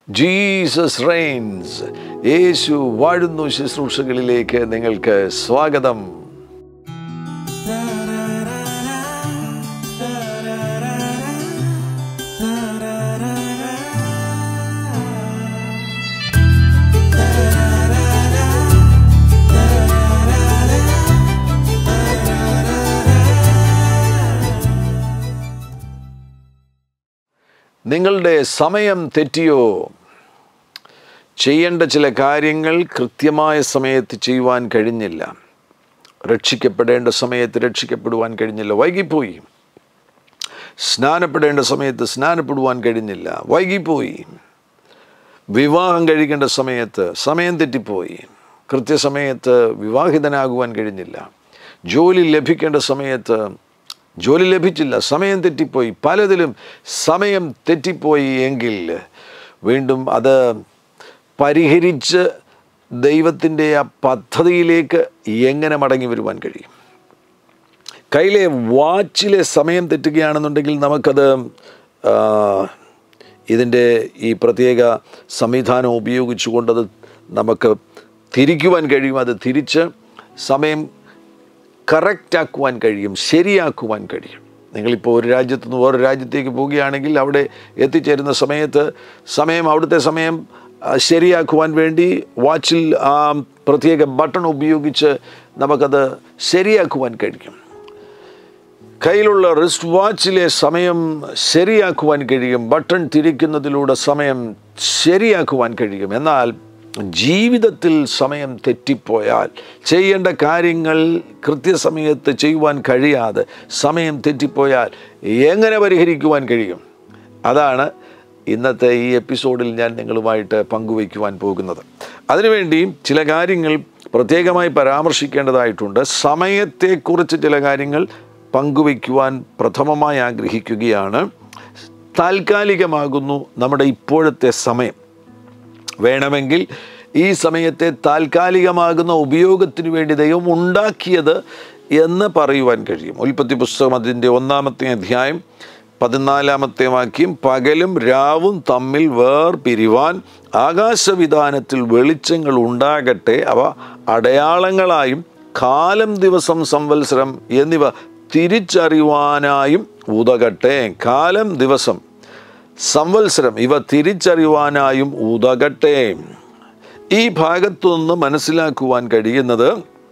Jesus Reigns യേശു വാഴുന്നു ശുശ്രൂഷകളിലേക്ക് നിങ്ങൾക്ക് സ്വാഗതം നിങ്ങളുടെ സമയം തെറ്റിയോ ചെയ്യേണ്ട ചില കാര്യങ്ങൾ കൃത്യമായ സമയത്ത് ചെയ്യുവാൻ കഴിഞ്ഞില്ല രക്ഷിക്കപ്പെടേണ്ട സമയത്ത് രക്ഷിക്കപ്പെടുവാൻ കഴിഞ്ഞില്ല വൈകിപ്പോയി സ്നാനപ്പെടേണ്ട സമയത്ത് സ്നാനപ്പെടുവാൻ കഴിഞ്ഞില്ല വൈകിപ്പോയി വിവാഹം കഴിക്കേണ്ട സമയത്ത് സമയം തെറ്റിപ്പോയി കൃത്യസമയത്ത് വിവാഹിതനാകുവാൻ കഴിഞ്ഞില്ല ജോലി ലഭിക്കേണ്ട സമയത്ത് ജോലി ലഭിച്ചില്ല സമയം തെറ്റിപ്പോയി പലതിലും സമയം തെറ്റിപ്പോയി എങ്കിൽ വീണ്ടും അത് പരിഹരിച്ച് ദൈവത്തിൻ്റെ ആ പദ്ധതിയിലേക്ക് എങ്ങനെ മടങ്ങി വരുവാൻ കഴിയും കയ്യിലെ വാച്ചിലെ സമയം തെറ്റുകയാണെന്നുണ്ടെങ്കിൽ നമുക്കത് ഇതിൻ്റെ ഈ പ്രത്യേക സംവിധാനം ഉപയോഗിച്ചുകൊണ്ടത് നമുക്ക് തിരിക്കുവാൻ കഴിയും അത് തിരിച്ച് സമയം കറക്റ്റാക്കുവാൻ കഴിയും ശരിയാക്കുവാൻ കഴിയും നിങ്ങളിപ്പോൾ ഒരു രാജ്യത്ത് നിന്ന് വേറൊരു രാജ്യത്തേക്ക് പോവുകയാണെങ്കിൽ അവിടെ എത്തിച്ചേരുന്ന സമയത്ത് സമയം അവിടുത്തെ സമയം ശരിയാക്കുവാൻ വേണ്ടി വാച്ചിൽ ആ പ്രത്യേക ബട്ടൺ ഉപയോഗിച്ച് നമുക്കത് ശരിയാക്കുവാൻ കഴിയും കയ്യിലുള്ള റിസ്റ്റ് വാച്ചിലെ സമയം ശരിയാക്കുവാൻ കഴിയും ബട്ടൺ തിരിക്കുന്നതിലൂടെ സമയം ശരിയാക്കുവാൻ കഴിയും എന്നാൽ ജീവിതത്തിൽ സമയം തെറ്റിപ്പോയാൽ ചെയ്യേണ്ട കാര്യങ്ങൾ കൃത്യസമയത്ത് ചെയ്യുവാൻ കഴിയാതെ സമയം തെറ്റിപ്പോയാൽ എങ്ങനെ പരിഹരിക്കുവാൻ കഴിയും അതാണ് ഇന്നത്തെ ഈ എപ്പിസോഡിൽ ഞാൻ നിങ്ങളുമായിട്ട് പങ്കുവയ്ക്കുവാൻ പോകുന്നത് അതിനുവേണ്ടി ചില കാര്യങ്ങൾ പ്രത്യേകമായി പരാമർശിക്കേണ്ടതായിട്ടുണ്ട് സമയത്തെക്കുറിച്ച് ചില കാര്യങ്ങൾ പങ്കുവയ്ക്കുവാൻ പ്രഥമമായി ആഗ്രഹിക്കുകയാണ് താൽക്കാലികമാകുന്നു നമ്മുടെ ഇപ്പോഴത്തെ സമയം വേണമെങ്കിൽ ഈ സമയത്തെ താൽക്കാലികമാകുന്ന ഉപയോഗത്തിന് വേണ്ടി ദൈവം ഉണ്ടാക്കിയത് എന്ന് പറയുവാൻ കഴിയും ഉൽപ്പത്തി പുസ്തകം അതിൻ്റെ ഒന്നാമത്തെ അധ്യായം പതിനാലാമത്തെ വാക്യം പകലും രാവും തമ്മിൽ വേർപിരിവാൻ ആകാശവിധാനത്തിൽ വെളിച്ചങ്ങൾ ഉണ്ടാകട്ടെ അവ അടയാളങ്ങളായും കാലം ദിവസം സംവത്സരം എന്നിവ തിരിച്ചറിയുവാനായും ഉതകട്ടെ കാലം ദിവസം സംവത്സരം ഇവ തിരിച്ചറിയുവാനായും ഉതകട്ടെ ഈ ഭാഗത്തു നിന്ന് മനസ്സിലാക്കുവാൻ കഴിയുന്നത്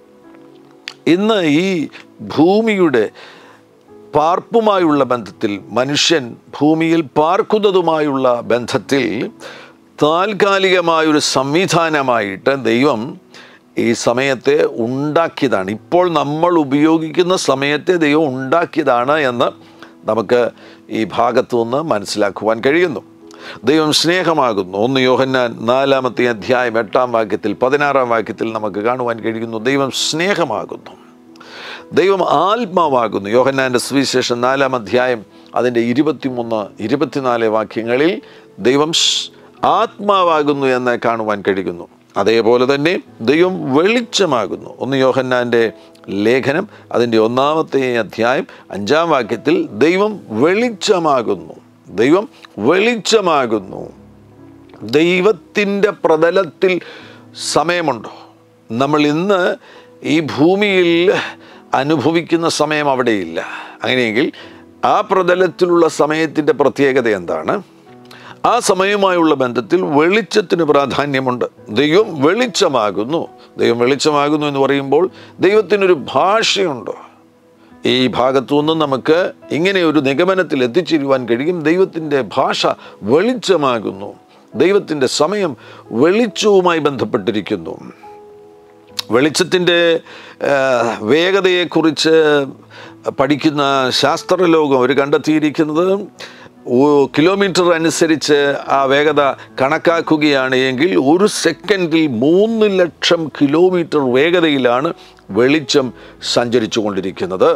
ഇന്ന് ഈ ഭൂമിയുടെ പാർപ്പുമായുള്ള ബന്ധത്തിൽ മനുഷ്യൻ ഭൂമിയിൽ പാർക്കുന്നതുമായുള്ള ബന്ധത്തിൽ താൽക്കാലികമായൊരു സംവിധാനമായിട്ട് ദൈവം ഈ സമയത്തെ ഉണ്ടാക്കിയതാണ് ഇപ്പോൾ നമ്മൾ ഉപയോഗിക്കുന്ന സമയത്തെ ദൈവം ഉണ്ടാക്കിയതാണ് എന്ന് നമുക്ക് ഈ ഭാഗത്തു നിന്ന് മനസ്സിലാക്കുവാൻ കഴിയുന്നു ദൈവം സ്നേഹമാകുന്നു ഒന്ന് യോഹന്നാൻ നാലാമത്തെ അധ്യായം എട്ടാം വാക്യത്തിൽ പതിനാറാം വാക്യത്തിൽ നമുക്ക് കാണുവാൻ കഴിയുന്നു ദൈവം സ്നേഹമാകുന്നു ദൈവം ആത്മാവാകുന്നു യോഹന്നാൻ്റെ സുവിശേഷം നാലാം അധ്യായം അതിൻ്റെ ഇരുപത്തിമൂന്ന് ഇരുപത്തിനാല് വാക്യങ്ങളിൽ ദൈവം ആത്മാവാകുന്നു എന്ന് കാണുവാൻ കഴിയുന്നു അതേപോലെ തന്നെ ദൈവം വെളിച്ചമാകുന്നു ഒന്ന് യോഹന്നാൻ്റെ ലേഖനം അതിൻ്റെ ഒന്നാമത്തെ അധ്യായം അഞ്ചാം വാക്യത്തിൽ ദൈവം വെളിച്ചമാകുന്നു ദൈവം വെളിച്ചമാകുന്നു ദൈവത്തിൻ്റെ പ്രതലത്തിൽ സമയമുണ്ടോ നമ്മൾ ഇന്ന് ഈ ഭൂമിയിൽ അനുഭവിക്കുന്ന സമയം അവിടെയില്ല അങ്ങനെയെങ്കിൽ ആ പ്രതലത്തിലുള്ള സമയത്തിൻ്റെ പ്രത്യേകത എന്താണ് ആ സമയവുമായുള്ള ബന്ധത്തിൽ വെളിച്ചത്തിന് പ്രാധാന്യമുണ്ട് ദൈവം വെളിച്ചമാകുന്നു ദൈവം വെളിച്ചമാകുന്നു എന്ന് പറയുമ്പോൾ ദൈവത്തിനൊരു ഭാഷയുണ്ടോ ഈ ഭാഗത്തു നിന്നും നമുക്ക് ഇങ്ങനെ ഒരു നിഗമനത്തിൽ എത്തിച്ചേരുവാൻ കഴിയും ദൈവത്തിൻ്റെ ഭാഷ വെളിച്ചമാകുന്നു ദൈവത്തിൻ്റെ സമയം വെളിച്ചവുമായി ബന്ധപ്പെട്ടിരിക്കുന്നു വെളിച്ചത്തിൻ്റെ വേഗതയെക്കുറിച്ച് പഠിക്കുന്ന ശാസ്ത്രലോകം അവർ കണ്ടെത്തിയിരിക്കുന്നത് കിലോമീറ്റർ അനുസരിച്ച് ആ വേഗത കണക്കാക്കുകയാണ് എങ്കിൽ ഒരു സെക്കൻഡിൽ മൂന്ന് ലക്ഷം കിലോമീറ്റർ വേഗതയിലാണ് വെളിച്ചം സഞ്ചരിച്ചു കൊണ്ടിരിക്കുന്നത്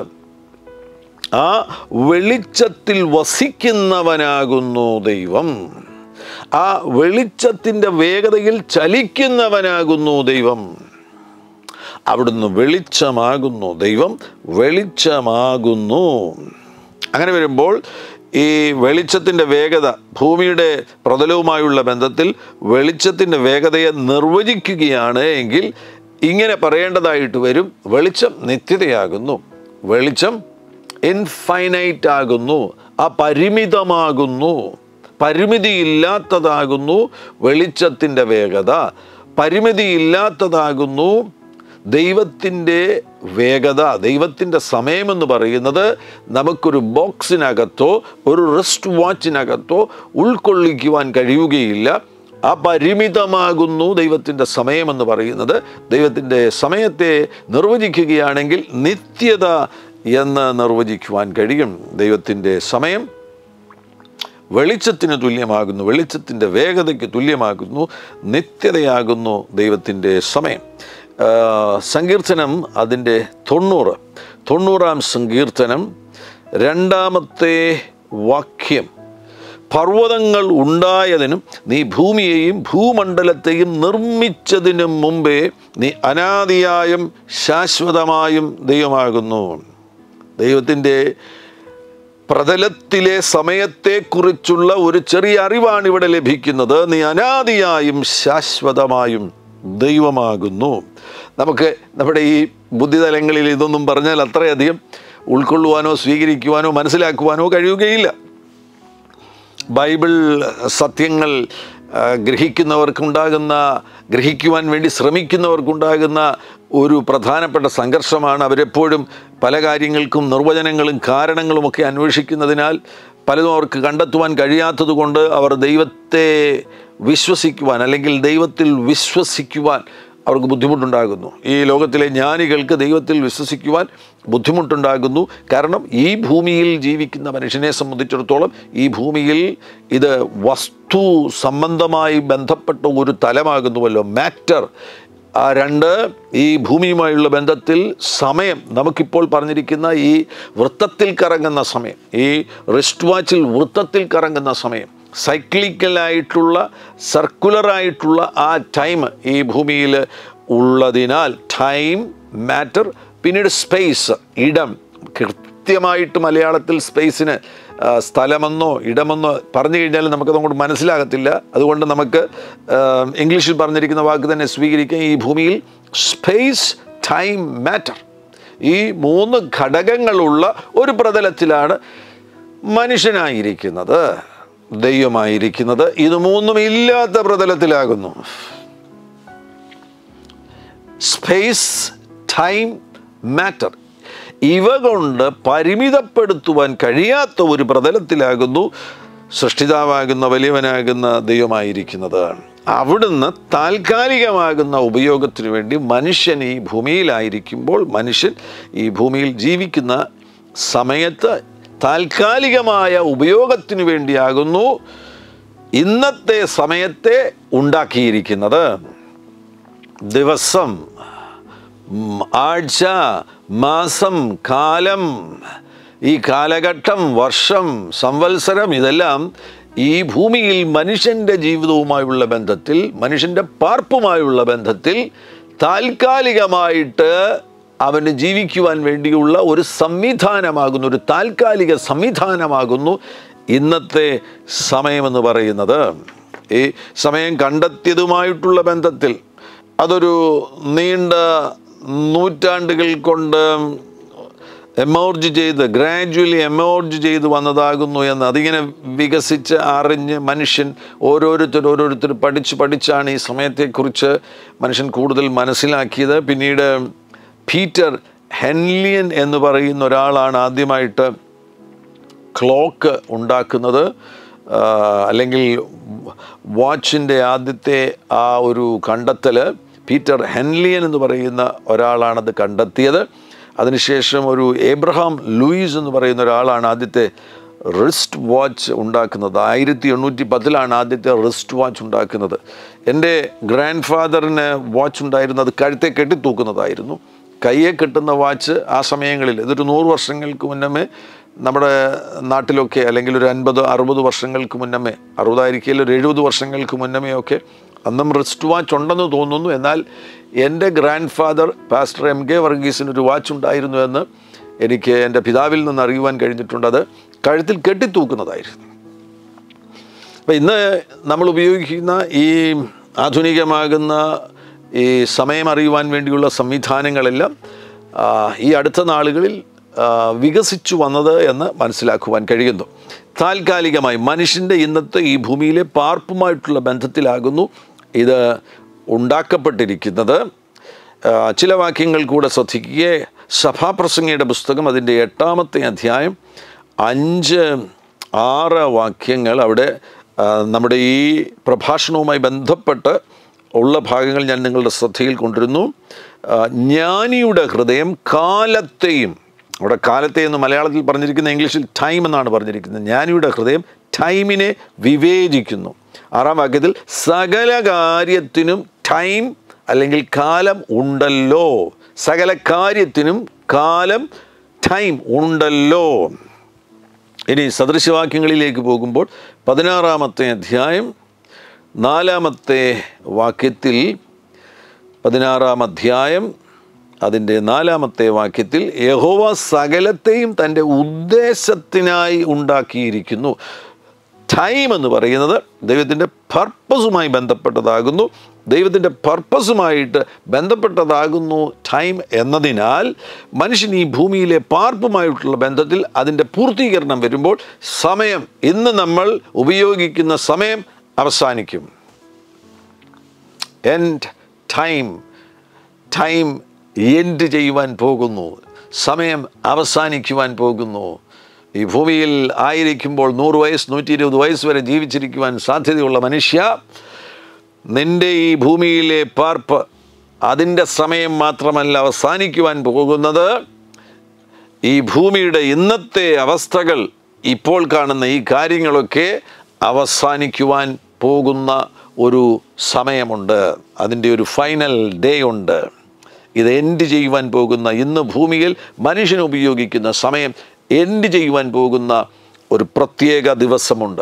ആ വെളിച്ചത്തിൽ വസിക്കുന്നവനാകുന്നു ദൈവം ആ വെളിച്ചത്തിൻ്റെ വേഗതയിൽ ചലിക്കുന്നവനാകുന്നു ദൈവം അവിടുന്ന് വെളിച്ചമാകുന്നു ദൈവം വെളിച്ചമാകുന്നു അങ്ങനെ വരുമ്പോൾ ഈ വെളിച്ചത്തിൻ്റെ വേഗത ഭൂമിയുടെ പ്രതലവുമായുള്ള ബന്ധത്തിൽ വെളിച്ചത്തിൻ്റെ വേഗതയെ നിർവചിക്കുകയാണ് എങ്കിൽ ഇങ്ങനെ പറയേണ്ടതായിട്ട് വരും വെളിച്ചം നിത്യതയാകുന്നു വെളിച്ചം ഇൻഫൈനൈറ്റ് ആകുന്നു അപരിമിതമാകുന്നു പരിമിതിയില്ലാത്തതാകുന്നു വെളിച്ചത്തിൻ്റെ വേഗത പരിമിതിയില്ലാത്തതാകുന്നു ദൈവത്തിൻ്റെ വേഗത ദൈവത്തിൻ്റെ സമയമെന്ന് പറയുന്നത് നമുക്കൊരു ബോക്സിനകത്തോ ഒരു റിസ്റ്റ് വാച്ചിനകത്തോ ഉൾക്കൊള്ളിക്കുവാൻ കഴിയുകയില്ല അപരിമിതമാകുന്നു ദൈവത്തിൻ്റെ സമയമെന്ന് പറയുന്നത് ദൈവത്തിൻ്റെ സമയത്തെ നിർവചിക്കുകയാണെങ്കിൽ നിത്യത എന്ന് നിർവചിക്കുവാൻ കഴിയും ദൈവത്തിൻ്റെ സമയം വെളിച്ചത്തിന് തുല്യമാകുന്നു വെളിച്ചത്തിൻ്റെ വേഗതയ്ക്ക് തുല്യമാകുന്നു നിത്യതയാകുന്നു ദൈവത്തിൻ്റെ സമയം ആ, സങ്കീർത്തനം അതിൻ്റെ തൊണ്ണൂറ് തൊണ്ണൂറാം സങ്കീർത്തനം രണ്ടാമത്തെ വാക്യം പർവ്വതങ്ങൾ ഉണ്ടായതിനും നീ ഭൂമിയെയും ഭൂമണ്ഡലത്തെയും നിർമ്മിച്ചതിനും മുമ്പേ നീ അനാദിയായും ശാശ്വതമായും ദൈവമാകുന്നു ദൈവത്തിൻ്റെ പ്രതലത്തിലെ സമയത്തെക്കുറിച്ചുള്ള ഒരു ചെറിയ അറിവാണ് ഇവിടെ ലഭിക്കുന്നത് നീ അനാദിയായും ശാശ്വതമായും ദൈവമാകുന്നു നമുക്ക് നമ്മുടെ ഈ ബുദ്ധിതലങ്ങളിൽ ഇതൊന്നും പറഞ്ഞാൽ അത്രയധികം ഉൾക്കൊള്ളുവാനോ സ്വീകരിക്കുവാനോ മനസ്സിലാക്കുവാനോ കഴിയുകയില്ല ബൈബിൾ സത്യങ്ങൾ ആ, ഗ്രഹിക്കുന്നവർക്കുണ്ടാകുന്ന ഗ്രഹിക്കുവാൻ വേണ്ടി ശ്രമിക്കുന്നവർക്കുണ്ടാകുന്ന ഒരു പ്രധാനപ്പെട്ട സംഘർഷമാണ് അവരെപ്പോഴും പല കാര്യങ്ങൾക്കും നിർവചനങ്ങളും കാരണങ്ങളുമൊക്കെ അന്വേഷിക്കുന്നതിനാൽ പലതും അവർക്ക് കണ്ടെത്തുവാൻ കഴിയാത്തതുകൊണ്ട് അവർ ദൈവത്തെ വിശ്വസിക്കുവാൻ അല്ലെങ്കിൽ ദൈവത്തിൽ വിശ്വസിക്കുവാൻ അവർക്ക് ബുദ്ധിമുട്ടുണ്ടാകുന്നു ഈ ലോകത്തിലെ ജ്ഞാനികൾക്ക് ദൈവത്തിൽ വിശ്വസിക്കുവാൻ ബുദ്ധിമുട്ടുണ്ടാകുന്നു കാരണം ഈ ഭൂമിയിൽ ജീവിക്കുന്ന മനുഷ്യനെ സംബന്ധിച്ചിടത്തോളം ഈ ഭൂമിയിൽ ഇത് വസ്തു സംബന്ധമായി ബന്ധപ്പെട്ട ഒരു തലമാകുന്നുവല്ലോ മാറ്റർ ആ രണ്ട് ഈ ഭൂമിയുമായുള്ള ബന്ധത്തിൽ സമയം നമുക്കിപ്പോൾ പറഞ്ഞിരിക്കുന്ന ഈ വൃത്തത്തിൽ കറങ്ങുന്ന സമയം ഈ റിസ്റ്റ് വാച്ചിൽ വൃത്തത്തിൽ കറങ്ങുന്ന സമയം സൈക്ലിക്കലായിട്ടുള്ള സർക്കുലറായിട്ടുള്ള ആ ടൈം ഈ ഭൂമിയിൽ ഉള്ളതിനാൽ ടൈം മാറ്റർ പിന്നീട് സ്പേസ് ഇടം കൃത്യമായിട്ട് മലയാളത്തിൽ സ്പേസിന് ആ, സ്ഥലമെന്നോ ഇടമെന്നോ പറഞ്ഞു കഴിഞ്ഞാൽ നമുക്കത് അങ്ങോട്ട് മനസ്സിലാകത്തില്ല അതുകൊണ്ട് നമുക്ക് ആ, ഇംഗ്ലീഷിൽ പറഞ്ഞിരിക്കുന്ന വാക്ക് തന്നെ സ്വീകരിക്കാം ഈ ഭൂമിയിൽ സ്പേസ് ടൈം മാറ്റർ ഈ മൂന്ന് ഘടകങ്ങളുള്ള ഒരു പ്രതലത്തിലാണ് മനുഷ്യനായിരിക്കുന്നത് ദൈവമായിരിക്കുന്നത് ഇത് മൂന്നും ഇല്ലാത്ത പ്രതലത്തിലാകുന്നു സ്പേസ് ടൈം മാറ്റർ ഇവ കൊണ്ട് പരിമിതപ്പെടുത്തുവാൻ കഴിയാത്ത ഒരു പ്രതലത്തിലാകുന്നു സൃഷ്ടിതാവാകുന്ന വലിയവനാകുന്ന ദൈവമായിരിക്കുന്നത് അവിടുന്ന് താൽക്കാലികമാകുന്ന ഉപയോഗത്തിനു വേണ്ടി മനുഷ്യൻ ഈ ഭൂമിയിലായിരിക്കുമ്പോൾ മനുഷ്യൻ ഈ ഭൂമിയിൽ ജീവിക്കുന്ന സമയത്ത് താൽക്കാലികമായ ഉപയോഗത്തിനു വേണ്ടിയാകുന്നു ഇന്നത്തെ സമയത്തെ ഉണ്ടാക്കിയിരിക്കുന്നത് ദിവസം ഉം, ആഴ്ച മാസം കാലം ഈ കാലഘട്ടം വർഷം സംവത്സരം ഇതെല്ലാം ഈ ഭൂമിയിൽ മനുഷ്യൻ്റെ ജീവിതവുമായുള്ള ബന്ധത്തിൽ മനുഷ്യൻ്റെ പാർപ്പുമായുള്ള ബന്ധത്തിൽ താൽക്കാലികമായിട്ട് അവന് ജീവിക്കുവാൻ വേണ്ടിയുള്ള ഒരു സംവിധാനമാകുന്നു ഒരു താൽക്കാലിക സംവിധാനമാകുന്നു ഇന്നത്തെ സമയമെന്ന് പറയുന്നത് ഈ സമയം കണ്ടെത്തിയതുമായിട്ടുള്ള ബന്ധത്തിൽ അതൊരു നീണ്ട നൂറ്റാണ്ടുകൾ കൊണ്ട് എമോർജ് ചെയ്ത് ഗ്രാജുവലി എമോർജ് ചെയ്ത് വന്നതാകുന്നു എന്ന് അതിങ്ങനെ വികസിച്ച് അറിഞ്ഞ് മനുഷ്യൻ ഓരോരുത്തർ ഓരോരുത്തർ പഠിച്ച് പഠിച്ചാണ് ഈ സമയത്തെക്കുറിച്ച് മനുഷ്യൻ കൂടുതൽ മനസ്സിലാക്കിയത് പിന്നീട് പീറ്റർ ഹെൻലിയൻ എന്ന് പറയുന്ന ഒരാളാണ് ആദ്യമായിട്ട് ക്ലോക്ക് ഉണ്ടാക്കുന്നത് ആ, അല്ലെങ്കിൽ വാച്ചിൻ്റെ ആദ്യത്തെ ആ ഒരു കണ്ടെത്തൽ പീറ്റർ ഹെൻലിയൻ എന്ന് പറയുന്ന ഒരാളാണത് കണ്ടെത്തിയത് അതിനുശേഷം ഒരു ഏബ്രഹാം ലൂയിസ് എന്ന് പറയുന്ന ഒരാളാണ് ആദ്യത്തെ റിസ്റ്റ് വാച്ച് ഉണ്ടാക്കുന്നത് ആയിരത്തി എണ്ണൂറ്റി പത്തിലാണ് ആദ്യത്തെ റിസ്റ്റ് വാച്ച് ഉണ്ടാക്കുന്നത് എൻ്റെ ഗ്രാൻഡ് ഫാദറിന് വാച്ച് ഉണ്ടായിരുന്നത് കഴുത്തെ കെട്ടി തൂക്കുന്നതായിരുന്നു കയ്യെ കെട്ടുന്ന വാച്ച് ആ സമയങ്ങളിൽ ഇതൊരു നൂറ് വർഷങ്ങൾക്ക് മുന്നമേ നമ്മുടെ നാട്ടിലൊക്കെ അല്ലെങ്കിൽ ഒരു അൻപത് അറുപത് വർഷങ്ങൾക്ക് മുന്നമേ അറുപതായിരിക്കില്ല ഒരു എഴുപത് വർഷങ്ങൾക്ക് മുന്നമേ ഒക്കെ അന്നും റിസ്റ്റ് വാച്ച് ഉണ്ടെന്ന് തോന്നുന്നു എന്നാൽ എൻ്റെ grandfather pastor M K വർഗീസിന് ഒരു വാച്ച് ഉണ്ടായിരുന്നു എന്ന് എനിക്ക് എൻ്റെ പിതാവിൽ നിന്ന് അറിയുവാൻ കഴിഞ്ഞിട്ടുണ്ട് അത് കഴുത്തിൽ കെട്ടിത്തൂക്കുന്നതായിരുന്നു അപ്പം ഇന്ന് നമ്മൾ ഉപയോഗിക്കുന്ന ഈ ആധുനികമാകുന്ന ഈ സമയം അറിയുവാൻ വേണ്ടിയുള്ള സംവിധാനങ്ങളെല്ലാം ആ, ഈ അടുത്ത നാളുകളിൽ ആ, വികസിച്ചു വന്നത് എന്ന് മനസ്സിലാക്കുവാൻ കഴിയുന്നു താൽക്കാലികമായി മനുഷ്യൻ്റെ ഇന്നത്തെ ഈ ഭൂമിയിലെ പാർപ്പുമായിട്ടുള്ള ബന്ധത്തിലാകുന്നു ഇത് ഉണ്ടാക്കപ്പെട്ടിരിക്കുന്നത് ആ, ചില വാക്യങ്ങൾ കൂടെ ശ്രദ്ധിക്കുക സഭാപ്രസംഗയുടെ പുസ്തകം അതിൻ്റെ എട്ടാമത്തെ അധ്യായം അഞ്ച് ആറ് വാക്യങ്ങൾ അവിടെ ആ, നമ്മുടെ ഈ പ്രഭാഷണവുമായി ബന്ധപ്പെട്ട് ഉള്ള ഭാഗങ്ങൾ ഞാൻ നിങ്ങളുടെ ശ്രദ്ധയിൽ കൊണ്ടിരുന്നു ആ, ജ്ഞാനിയുടെ ഹൃദയം കാലത്തെയും അവിടെ കാലത്തെ എന്ന് മലയാളത്തിൽ പറഞ്ഞിരിക്കുന്ന ഇംഗ്ലീഷിൽ ടൈം എന്നാണ് പറഞ്ഞിരിക്കുന്നത് ജ്ഞാനിയുടെ ഹൃദയം ടൈമിനെ വിവേചിക്കുന്നു ആറാം വാക്യത്തിൽ സകല കാര്യത്തിനും ടൈം അല്ലെങ്കിൽ കാലം ഉണ്ടല്ലോ സകല കാര്യത്തിനും കാലം ടൈം ഉണ്ടല്ലോ ഇനി സദൃശവാക്യങ്ങളിലേക്ക് പോകുമ്പോൾ പതിനാറാമത്തെ അധ്യായം നാലാമത്തെ വാക്യത്തിൽ പതിനാറാം അധ്യായം അതിൻ്റെ നാലാമത്തെ വാക്യത്തിൽ യഹോവ സകലത്തെയും തൻ്റെ ഉദ്ദേശത്തിനായി ഉണ്ടാക്കിയിരിക്കുന്നു ടൈം എന്ന് പറയുന്നത് ദൈവത്തിൻ്റെ പർപ്പസുമായി ബന്ധപ്പെട്ടതാകുന്നു ദൈവത്തിൻ്റെ പർപ്പസുമായിട്ട് ബന്ധപ്പെട്ടതാകുന്നു ടൈം എന്നതിനാൽ മനുഷ്യൻ ഈ ഭൂമിയിലെ പാർപ്പുമായിട്ടുള്ള ബന്ധത്തിൽ അതിൻ്റെ പൂർത്തീകരണം വരുമ്പോൾ സമയം ഇന്ന് നമ്മൾ ഉപയോഗിക്കുന്ന സമയം അവസാനിക്കും എൻഡ് ടൈം ടൈം എൻഡ് ചെയ്യുവാൻ പോകുന്നു സമയം അവസാനിക്കുവാൻ പോകുന്നു ഈ ഭൂമിയിൽ ആയിരിക്കുമ്പോൾ നൂറ് വയസ്സ് നൂറ്റി ഇരുപത് വയസ്സ് വരെ ജീവിച്ചിരിക്കുവാൻ സാധ്യതയുള്ള മനുഷ്യ നിന്റെ ഈ ഭൂമിയിലെ പാർപ്പ് അതിൻ്റെ സമയം മാത്രമല്ല അവസാനിക്കുവാൻ പോകുന്നത് ഈ ഭൂമിയുടെ ഇന്നത്തെ അവസ്ഥകൾ ഇപ്പോൾ കാണുന്ന ഈ കാര്യങ്ങളൊക്കെ അവസാനിക്കുവാൻ പോകുന്ന ഒരു സമയമുണ്ട് അതിൻ്റെ ഒരു ഫൈനൽ ഡേ ഉണ്ട് ഇത് എൻഡ് ചെയ്യുവാൻ പോകുന്ന ഇന്ന് ഭൂമിയിൽ മനുഷ്യൻ ഉപയോഗിക്കുന്ന സമയം എൻഡ് ചെയ്യുവാൻ പോകുന്ന ഒരു പ്രത്യേക ദിവസമുണ്ട്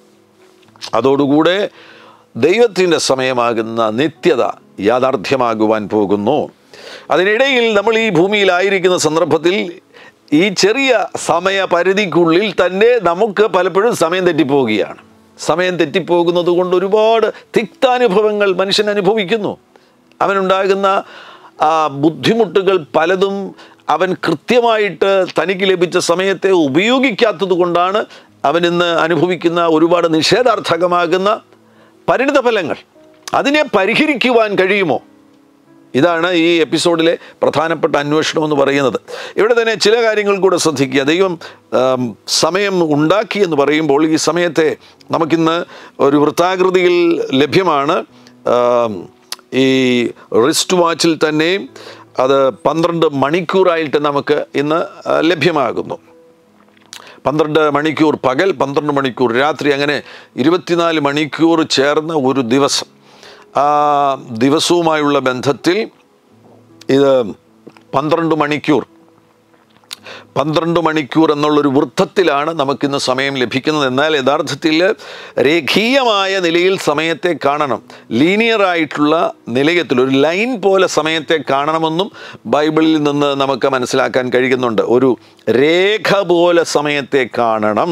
അതോടുകൂടെ ദൈവത്തിൻ്റെ സമയമാകുന്ന നിത്യത യാഥാർത്ഥ്യമാകുവാൻ പോകുന്നു അതിനിടയിൽ നമ്മൾ ഈ ഭൂമിയിലായിരിക്കുന്ന സന്ദർഭത്തിൽ ഈ ചെറിയ സമയപരിധിക്കുള്ളിൽ തന്നെ നമുക്ക് പലപ്പോഴും സമയം തെറ്റിപ്പോവുകയാണ് സമയം തെറ്റിപ്പോകുന്നത് കൊണ്ട് ഒരുപാട് തിക്താനുഭവങ്ങൾ മനുഷ്യൻ അനുഭവിക്കുന്നു അവനുണ്ടാകുന്ന ആ ബുദ്ധിമുട്ടുകൾ പലതും അവൻ കൃത്യമായിട്ട് തനിക്ക് ലഭിച്ച സമയത്തെ ഉപയോഗിക്കാത്തത് കൊണ്ടാണ് അവൻ ഇന്ന് അനുഭവിക്കുന്ന ഒരുപാട് നിഷേധാർത്ഥകമാകുന്ന പരിണിതഫലങ്ങൾ അതിനെ പരിഹരിക്കുവാൻ കഴിയുമോ ഇതാണ് ഈ എപ്പിസോഡിലെ പ്രധാനപ്പെട്ട അന്വേഷണം എന്ന് പറയുന്നത് ഇവിടെ തന്നെ ചില കാര്യങ്ങൾ കൂടെ ശ്രദ്ധിക്കുക ദൈവം ആം, സമയം ഉണ്ടാക്കി എന്ന് പറയുമ്പോൾ ഈ സമയത്തെ നമുക്കിന്ന് ഒരു വൃത്താകൃതിയിൽ ലഭ്യമാണ് ആം, ഈ റിസ്റ്റ് വാച്ചിൽ തന്നെ അത് പന്ത്രണ്ട് മണിക്കൂറായിട്ട് നമുക്ക് ഇന്ന് ആ, ലഭ്യമാകുന്നു പന്ത്രണ്ട് മണിക്കൂർ പകൽ പന്ത്രണ്ട് മണിക്കൂർ രാത്രി അങ്ങനെ ഇരുപത്തിനാല് മണിക്കൂർ ചേർന്ന ഒരു ദിവസം ആ ദിവസവുമായുള്ള ബന്ധത്തിൽ ഇത് പന്ത്രണ്ട് മണിക്കൂർ പന്ത്രണ്ട് മണിക്കൂർ എന്നുള്ളൊരു വൃത്തത്തിലാണ് നമുക്കിന്ന് സമയം ലഭിക്കുന്നത് എന്നാൽ യഥാർത്ഥത്തിൽ രേഖീയമായ നിലയിൽ സമയത്തെ കാണണം ലീനിയർ ആയിട്ടുള്ള നിലയത്തിൽ ഒരു ലൈൻ പോലെ സമയത്തെ കാണണമെന്നും ബൈബിളിൽ നിന്ന് നമുക്ക് മനസ്സിലാക്കാൻ കഴിയുന്നുണ്ട് ഒരു രേഖ പോലെ സമയത്തെ കാണണം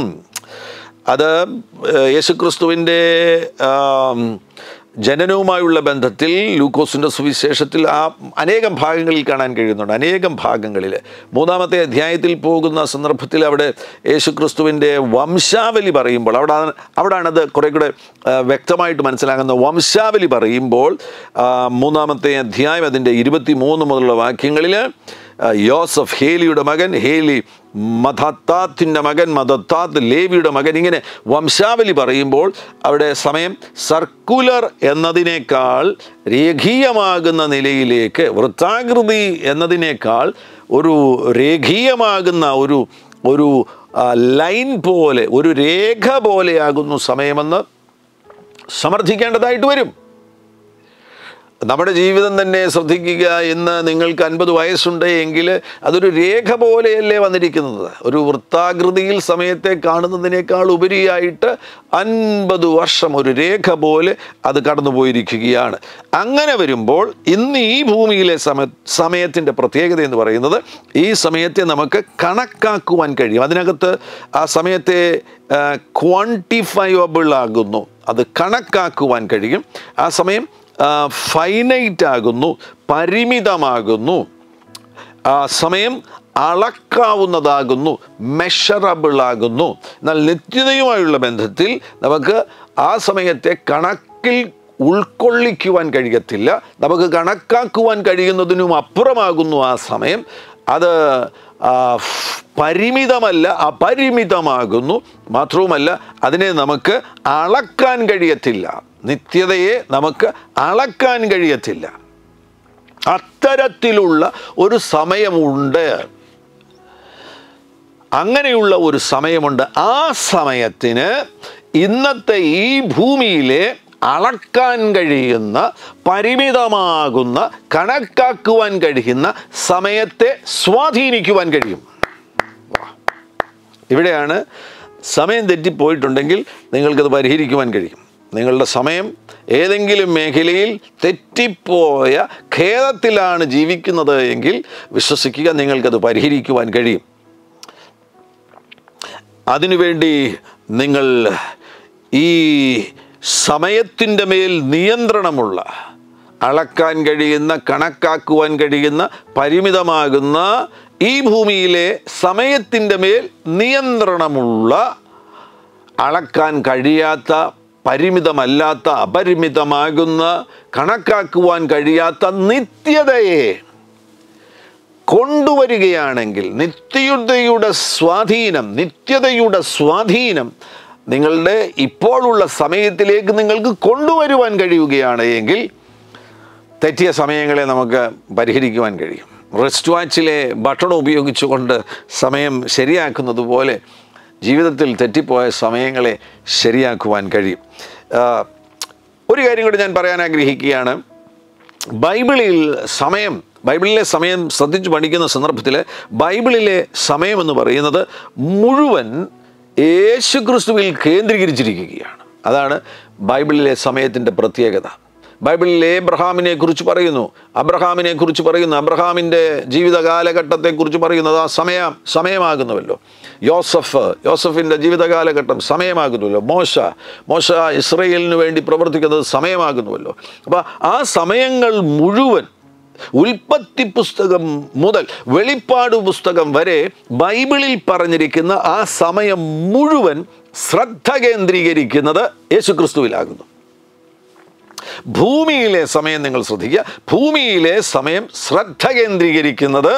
അത് ഏഹ്, യേശുക്രിസ്തുവിൻ്റെ ആം, ജനനവുമായുള്ള ബന്ധത്തിൽ ലൂക്കോസിൻ്റെ സുവിശേഷത്തിൽ ആ അനേകം ഭാഗങ്ങളിൽ കാണാൻ കഴിയുന്നുണ്ട് അനേകം ഭാഗങ്ങളിൽ മൂന്നാമത്തെ അധ്യായത്തിൽ പോകുന്ന സന്ദർഭത്തിൽ അവിടെ യേശുക്രിസ്തുവിൻ്റെ വംശാവലി പറയുമ്പോൾ അവിടെ അവിടാണത് കുറേ കൂടെ ആ, വ്യക്തമായിട്ട് മനസ്സിലാകുന്ന വംശാവലി പറയുമ്പോൾ ആ, മൂന്നാമത്തെ അധ്യായം അതിൻ്റെ ഇരുപത്തി മൂന്ന് മുതലുള്ള വാക്യങ്ങളിൽ ആ, യോസഫ് ഹേലിയുടെ മകൻ ഹേലി മധത്താത്തിൻ്റെ മകൻ മദത്താത്ത് ലേവിയുടെ മകൻ ഇങ്ങനെ വംശാവലി പറയുമ്പോൾ അവിടെ സമയം സർക്കുലർ എന്നതിനേക്കാൾ രേഖീയമാകുന്ന നിലയിലേക്ക് വൃത്താകൃതി എന്നതിനേക്കാൾ ഒരു രേഖീയമാകുന്ന ഒരു ഒരു ആ, ലൈൻ പോലെ ഒരു രേഖ പോലെയാകുന്നു സമയമെന്ന് സമർത്ഥിക്കേണ്ടതായിട്ട് വരും നമ്മുടെ ജീവിതം തന്നെ ശ്രദ്ധിക്കുക ഇന്ന് നിങ്ങൾക്ക് അൻപത് വയസ്സുണ്ട് എങ്കിൽ അതൊരു രേഖ പോലെയല്ലേ വന്നിരിക്കുന്നത് ഒരു വൃത്താകൃതിയിൽ സമയത്തെ കാണുന്നതിനേക്കാൾ ഉപരിയായിട്ട് അൻപത് വർഷം ഒരു രേഖ പോലെ അത് കടന്നുപോയിരിക്കുകയാണ് അങ്ങനെ വരുമ്പോൾ ഇന്ന് ഈ ഭൂമിയിലെ സമ സമയത്തിൻ്റെ പ്രത്യേകത എന്ന് പറയുന്നത് ഈ സമയത്തെ നമുക്ക് കണക്കാക്കുവാൻ കഴിയും അതിനകത്ത് ആ സമയത്തെ ക്വാണ്ടിഫയബിൾ ആകുന്നു അത് കണക്കാക്കുവാൻ കഴിയും ആ സമയം ഫൈനൈറ്റ് ആകുന്നു പരിമിതമാകുന്നു ആ സമയം അളക്കാവുന്നതാകുന്നു മെഷറബിൾ ആകുന്നു എന്നാൽ നിത്യതയുമായുള്ള ബന്ധത്തിൽ നമുക്ക് ആ സമയത്തെ കണക്കിൽ ഉൾക്കൊള്ളിക്കുവാൻ കഴിയത്തില്ല നമുക്ക് കണക്കാക്കുവാൻ കഴിയുന്നതിനും അപ്പുറമാകുന്നു ആ സമയം അത് ആ, പരിമിതമല്ല അപരിമിതമാകുന്നു മാത്രവുമല്ല അതിനെ നമുക്ക് അളക്കാൻ കഴിയത്തില്ല നിത്യതയെ നമുക്ക് അളക്കാൻ കഴിയത്തില്ല അത്തരത്തിലുള്ള ഒരു സമയമുണ്ട് അങ്ങനെയുള്ള ഒരു സമയമുണ്ട് ആ സമയത്തിന് ഇന്നത്തെ ഈ ഭൂമിയിലെ അളക്കാൻ കഴിയുന്ന പരിമിതമാകുന്ന കണക്കാക്കുവാൻ കഴിയുന്ന സമയത്തെ സ്വാധീനിക്കുവാൻ കഴിയും ഇവിടെയാണ് സമയം തെറ്റിപ്പോയിട്ടുണ്ടെങ്കിൽ നിങ്ങൾക്കത് പരിഹരിക്കുവാൻ കഴിയും നിങ്ങളുടെ സമയം ഏതെങ്കിലും മേഖലയിൽ തെറ്റിപ്പോയ ഖേദത്തിലാണ് ജീവിക്കുന്നത് എങ്കിൽ വിശ്വസിക്കുക നിങ്ങൾക്കത് പരിഹരിക്കുവാൻ കഴിയും അതിനുവേണ്ടി നിങ്ങൾ ഈ സമയത്തിൻ്റെ മേൽ നിയന്ത്രണമുള്ള അളക്കാൻ കഴിയുന്ന കണക്കാക്കുവാൻ കഴിയുന്ന പരിമിതമാകുന്ന ഈ ഭൂമിയിലെ സമയത്തിൻ്റെ മേൽ നിയന്ത്രണമുള്ള അളക്കാൻ കഴിയാത്ത പരിമിതമല്ലാത്ത അപരിമിതമാകുന്ന കണക്കാക്കുവാൻ കഴിയാത്ത നിത്യതയെ കൊണ്ടുവരികയാണെങ്കിൽ നിത്യതയുടെ സ്വാധീനം നിത്യതയുടെ സ്വാധീനം നിങ്ങളുടെ ഇപ്പോഴുള്ള സമയത്തിലേക്ക് നിങ്ങൾക്ക് കൊണ്ടുവരുവാൻ കഴിയുകയാണ് എങ്കിൽ തെറ്റിയ സമയങ്ങളെ നമുക്ക് പരിഹരിക്കുവാൻ കഴിയും റെസ്റ്റ് വാച്ചിലെ ബട്ടൺ ഉപയോഗിച്ചുകൊണ്ട് സമയം ശരിയാക്കുന്നത് പോലെ ജീവിതത്തിൽ തെറ്റിപ്പോയ സമയങ്ങളെ ശരിയാക്കുവാൻ കഴിയും ആ, ഒരു കാര്യം കൂടി ഞാൻ പറയാൻ ആഗ്രഹിക്കുകയാണ് ബൈബിളിൽ സമയം ബൈബിളിലെ സമയം ശ്രദ്ധിച്ച് പഠിക്കുന്ന സന്ദർഭത്തിൽ ബൈബിളിലെ സമയം എന്ന് പറയുന്നത് മുഴുവൻ യേശുക്രിസ്തുവിൽ കേന്ദ്രീകരിച്ചിരിക്കുകയാണ് അതാണ് ബൈബിളിലെ സമയത്തിൻ്റെ പ്രത്യേകത ബൈബിളിൽ ഏബ്രഹാമിനെ കുറിച്ച് പറയുന്നു അബ്രഹാമിനെ കുറിച്ച് പറയുന്നു അബ്രഹാമിൻ്റെ ജീവിത കാലഘട്ടത്തെക്കുറിച്ച് പറയുന്നത് ആ സമയം സമയമാകുന്നുവല്ലോ യോസഫ് യോസഫിൻ്റെ ജീവിത കാലഘട്ടം സമയമാകുന്നുവല്ലോ മോശ മോശ ഇസ്രയേലിന് വേണ്ടി പ്രവർത്തിക്കുന്നത് സമയമാകുന്നുവല്ലോ അപ്പോൾ ആ സമയങ്ങൾ മുഴുവൻ ഉൽപ്പത്തി പുസ്തകം മുതൽ വെളിപ്പാട് പുസ്തകം വരെ ബൈബിളിൽ പറഞ്ഞിരിക്കുന്ന ആ സമയം മുഴുവൻ ശ്രദ്ധ കേന്ദ്രീകരിക്കുന്നത് യേശുക്രിസ്തുവിലാകുന്നു ഭൂമിയിലെ സമയം നിങ്ങൾ ശ്രദ്ധിക്കുക ഭൂമിയിലെ സമയം ശ്രദ്ധ കേന്ദ്രീകരിക്കുന്നത്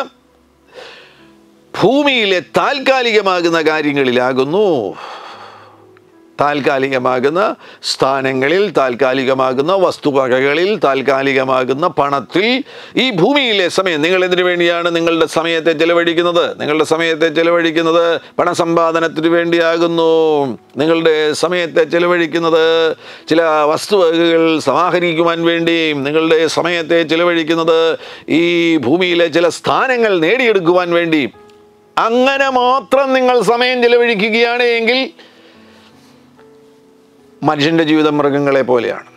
ഭൂമിയിലെ താൽക്കാലികമാകുന്ന കാര്യങ്ങളിലാകുന്നു താൽക്കാലികമാകുന്ന സ്ഥാനങ്ങളിൽ താൽക്കാലികമാകുന്ന വസ്തുവകകളിൽ താൽക്കാലികമാകുന്ന പണത്തിൽ ഈ ഭൂമിയിലെ സമയം നിങ്ങൾ എന്തിനു വേണ്ടിയാണ് നിങ്ങളുടെ സമയത്തെ ചെലവഴിക്കുന്നത് നിങ്ങളുടെ സമയത്തെ ചെലവഴിക്കുന്നത് പണസമ്പാദനത്തിന് വേണ്ടിയാകുന്നു നിങ്ങളുടെ സമയത്തെ ചെലവഴിക്കുന്നത് ചില വസ്തുവകകൾ സമാഹരിക്കുവാൻ വേണ്ടിയും നിങ്ങളുടെ സമയത്തെ ചെലവഴിക്കുന്നത് ഈ ഭൂമിയിലെ ചില സ്ഥാനങ്ങൾ നേടിയെടുക്കുവാൻ വേണ്ടി അങ്ങനെ മാത്രം നിങ്ങൾ സമയം ചെലവഴിക്കുകയാണ് എങ്കിൽ മനുഷ്യൻ്റെ ജീവിതം മൃഗങ്ങളെ പോലെയാണ്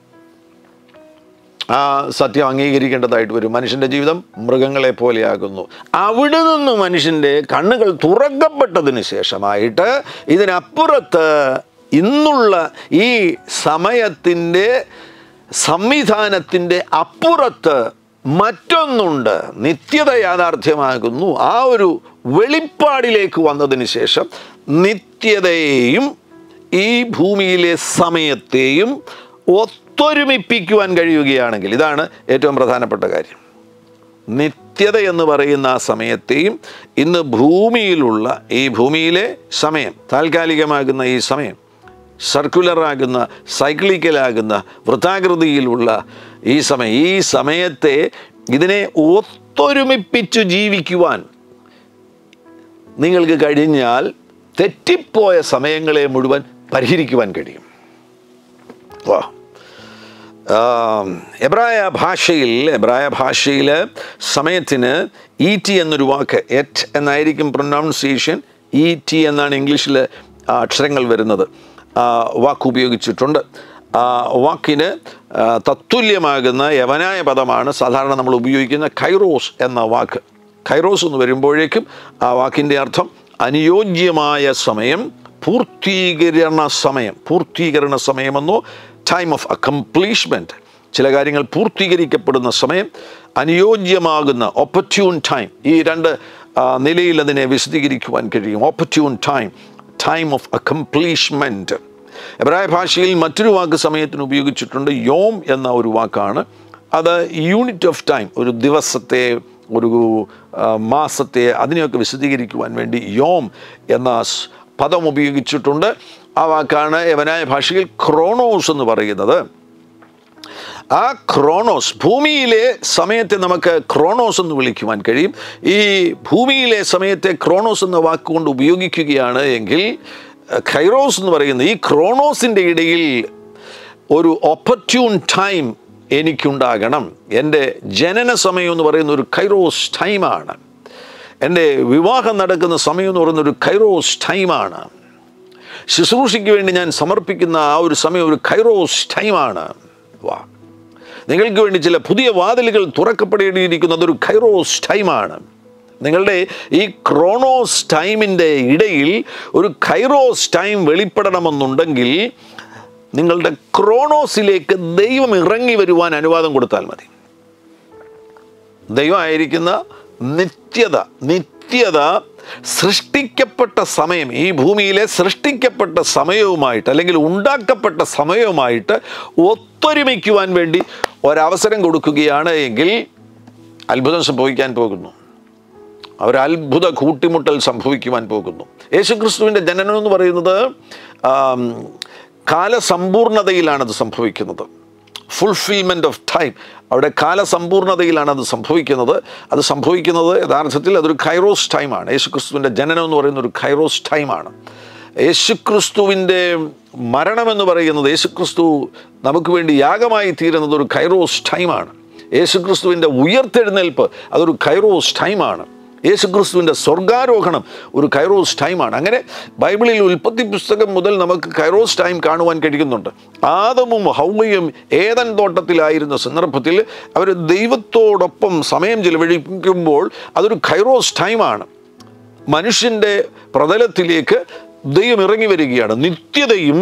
ആ സത്യം അംഗീകരിക്കേണ്ടതായിട്ട് വരും മനുഷ്യൻ്റെ ജീവിതം മൃഗങ്ങളെ പോലെയാകുന്നു അവിടെ നിന്ന് മനുഷ്യൻ്റെ കണ്ണുകൾ തുറക്കപ്പെട്ടതിന് ശേഷമായിട്ട് ഇതിനപ്പുറത്ത് ഇന്നുള്ള ഈ സമയത്തിൻ്റെ സംവിധാനത്തിൻ്റെ അപ്പുറത്ത് മറ്റൊന്നുണ്ട് നിത്യത യാഥാർത്ഥ്യമാകുന്നു ആ ഒരു വെളിപ്പാടിലേക്ക് വന്നതിന് ശേഷം നിത്യതയെയും ഈ ഭൂമിയിലെ സമയത്തെയും ഒത്തൊരുമിപ്പിക്കുവാൻ കഴിയുകയാണെങ്കിൽ ഇതാണ് ഏറ്റവും പ്രധാനപ്പെട്ട കാര്യം നിത്യത എന്ന് പറയുന്ന ആ സമയത്തെയും ഇന്ന് ഭൂമിയിലുള്ള ഈ ഭൂമിയിലെ സമയം താൽക്കാലികമാകുന്ന ഈ സമയം സർക്കുലറാകുന്ന സൈക്ലിക്കലാകുന്ന വൃത്താകൃതിയിലുള്ള ഈ സമയം ഈ സമയത്തെ ഇതിനെ ഒത്തൊരുമിപ്പിച്ചു ജീവിക്കുവാൻ നിങ്ങൾക്ക് കഴിഞ്ഞാൽ തെറ്റിപ്പോയ സമയങ്ങളെ മുഴുവൻ പരിഹരിക്കുവാൻ കഴിയും വാ ആം, എബ്രായ ഭാഷയിൽ എബ്രായ ഭാഷയിൽ സമയത്തിന് ഇ ടി എന്നൊരു വാക്ക് എറ്റ് എന്നായിരിക്കും പ്രൊനൗൺസിയേഷൻ ഇ ടി എന്നാണ് ഇംഗ്ലീഷിൽ അക്ഷരങ്ങൾ വരുന്നത് ആ വാക്ക് ഉപയോഗിച്ചിട്ടുണ്ട് ആ വാക്കിന് ആ, തത്തുല്യമാകുന്ന യവനായ പദമാണ് സാധാരണ നമ്മൾ ഉപയോഗിക്കുന്ന കൈറോസ് എന്ന വാക്ക് കൈറോസ് എന്ന് വരുമ്പോഴേക്കും ആ വാക്കിൻ്റെ അർത്ഥം അനുയോജ്യമായ സമയം പൂർത്തീകരണ സമയം പൂർത്തീകരണ സമയമെന്നോ ടൈം ഓഫ് അക്കംപ്ലീഷ്മെൻറ്റ് ചില കാര്യങ്ങൾ പൂർത്തീകരിക്കപ്പെടുന്ന സമയം അനുയോജ്യമാകുന്ന ഓപ്പറ്റ്യൂൺ ടൈം ഈ രണ്ട് ആ, നിലയിൽ അതിനെ വിശദീകരിക്കുവാൻ കഴിയും opportune time time of accomplishment എബ്രായ ഭാഷയിൽ മറ്റൊരു വാക്ക് സമയത്തിന് ഉപയോഗിച്ചിട്ടുണ്ട് യോം എന്ന ഒരു വാക്കാണ് അത് യൂണിറ്റ് ഓഫ് ടൈം ഒരു ദിവസത്തെ ഒരു ആ, മാസത്തെ അതിനെയൊക്കെ വിശദീകരിക്കുവാൻ വേണ്ടി യോം എന്ന സ് പദം ഉപയോഗിച്ചിട്ടുണ്ട് ആ വാക്കാണ് യവനായ ഭാഷയിൽ ക്രോണോസ് എന്ന് പറയുന്നത് ആ ക്രോണോസ് ഭൂമിയിലെ സമയത്തെ നമുക്ക് ക്രോണോസ് എന്ന് വിളിക്കുവാൻ കഴിയും ഈ ഭൂമിയിലെ സമയത്തെ ക്രോണോസ് എന്ന വാക്കുകൊണ്ട് ഉപയോഗിക്കുകയാണ് എങ്കിൽ ഖൈറോസ് എന്ന് പറയുന്ന ഈ ക്രോണോസിൻ്റെ ഇടയിൽ ഒരു ഓപ്പർട്യൂൺ ടൈം എനിക്കുണ്ടാകണം എൻ്റെ ജനന സമയം എന്ന് പറയുന്ന ഒരു കൈറോസ് ടൈമാണ് എൻ്റെ വിവാഹം നടക്കുന്ന സമയം എന്ന് പറയുന്ന ഒരു കൈറോസ് ടൈമാണ് ശുശ്രൂഷയ്ക്ക് വേണ്ടി ഞാൻ സമർപ്പിക്കുന്ന ആ ഒരു സമയം ഒരു കൈറോസ് ടൈമാണ് വാ നിങ്ങൾക്ക് വേണ്ടി ചില പുതിയ വാതിലുകൾ തുറക്കപ്പെടേണ്ടിയിരിക്കുന്ന അതൊരു കൈറോസ് ടൈമാണ് നിങ്ങളുടെ ഈ ക്രോണോസ് ടൈമിൻ്റെ ഇടയിൽ ഒരു കൈറോസ് ടൈം വെളിപ്പെടണമെന്നുണ്ടെങ്കിൽ നിങ്ങളുടെ ക്രോണോസിലേക്ക് ദൈവം ഇറങ്ങി വരുവാൻ അനുവാദം കൊടുത്താൽ മതി ദൈവമായിരിക്കുന്ന നിത്യത നിത്യത സൃഷ്ടിക്കപ്പെട്ട സമയം ഈ ഭൂമിയിലെ സൃഷ്ടിക്കപ്പെട്ട സമയവുമായിട്ട് അല്ലെങ്കിൽ ഉണ്ടാക്കപ്പെട്ട സമയവുമായിട്ട് ഒത്തൊരുമിക്കുവാൻ വേണ്ടി ഒരവസരം കൊടുക്കുകയാണ് എങ്കിൽ അത്ഭുതം സംഭവിക്കാൻ പോകുന്നു ഒരു അത്ഭുത കൂട്ടിമുട്ടൽ സംഭവിക്കുവാൻ പോകുന്നു യേശുക്രിസ്തുവിൻ്റെ ജനനം എന്ന് പറയുന്നത് ആം, കാലസമ്പൂർണതയിലാണത് സംഭവിക്കുന്നത് ഫുൾഫിൽമെൻ്റ് ഓഫ് ടൈം അവിടെ കാലസമ്പൂർണതയിലാണ് അത് സംഭവിക്കുന്നത് അത് സംഭവിക്കുന്നത് യഥാർത്ഥത്തിൽ അതൊരു കൈറോസ് ടൈമാണ് യേശുക്രിസ്തുവിൻ്റെ ജനനം എന്ന് പറയുന്ന ഒരു കൈറോസ് ടൈമാണ് യേശുക്രിസ്തുവിൻ്റെ മരണമെന്ന് പറയുന്നത് യേശുക്രിസ്തു നമുക്ക് വേണ്ടി യാഗമായി തീരുന്നത് ഒരു കൈറോസ് ടൈമാണ് യേശുക്രിസ്തുവിൻ്റെ ഉയർത്തെഴുന്നേൽപ്പ് അതൊരു കൈറോസ് ടൈമാണ് യേശുക്രിസ്തുവിൻ്റെ സ്വർഗാരോഹണം ഒരു കൈറോസ് ടൈമാണ് അങ്ങനെ ബൈബിളിൽ ഉൽപ്പത്തി പുസ്തകം മുതൽ നമുക്ക് കൈറോസ് ടൈം കാണുവാൻ കഴിയുന്നുണ്ട് ആദമും ഹൗമയും ഏതൻ തോട്ടത്തിലായിരുന്ന സന്ദർഭത്തിൽ അവർ ദൈവത്തോടൊപ്പം സമയം ചെലവഴിക്കുമ്പോൾ അതൊരു കൈറോസ് ടൈമാണ് മനുഷ്യൻ്റെ പ്രതലത്തിലേക്ക് ദൈവം ഇറങ്ങി വരികയാണ് നിത്യതയും